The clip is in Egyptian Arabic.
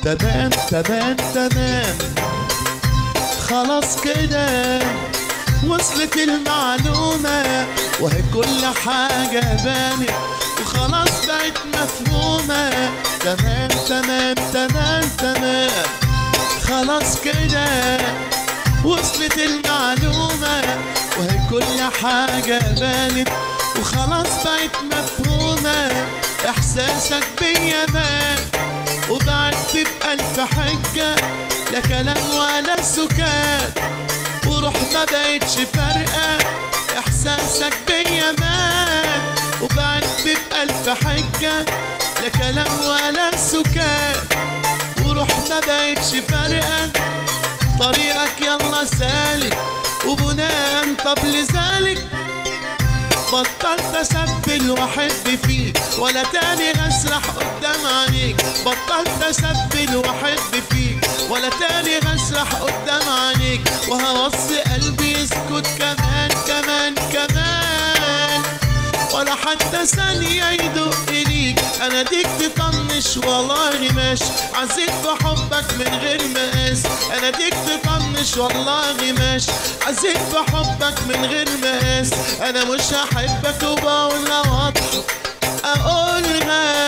تمام تمام تمام خلاص كده وصلت المعلومة وهي كل حاجة بانت وخلاص بقت مفهومة تمام تمام تمام تمام خلاص كده وصلت المعلومة وهي كل حاجة بانت وخلاص بقت مفهومة إحساسك بيا بان وبعدت بألف حجة لا كلام ولا سكات وروح ما بقتش فارقة إحساسك بيا مات وبعدت بألف حجة لا كلام ولا سكات وروح ما بقتش فارقة طريقك يلا سالك وبناء طب لذلك بطلت اسبل واحب فيك ولا تاني اسرح قدام عينيك بطلت اسبل واحب فيك ولا تاني اسرح قدام عينيك وهوصي قلبي يسكت كمان كمان كمان ولا حتى ثانية يدق ليك انا ديك تطنش والله ماشي عزيت بحبك من غير مقاس انا ديك تطنش والله ماشي عزيت بحبك من غير مقاس انا مش هحبك وبقولها واضحة اقولها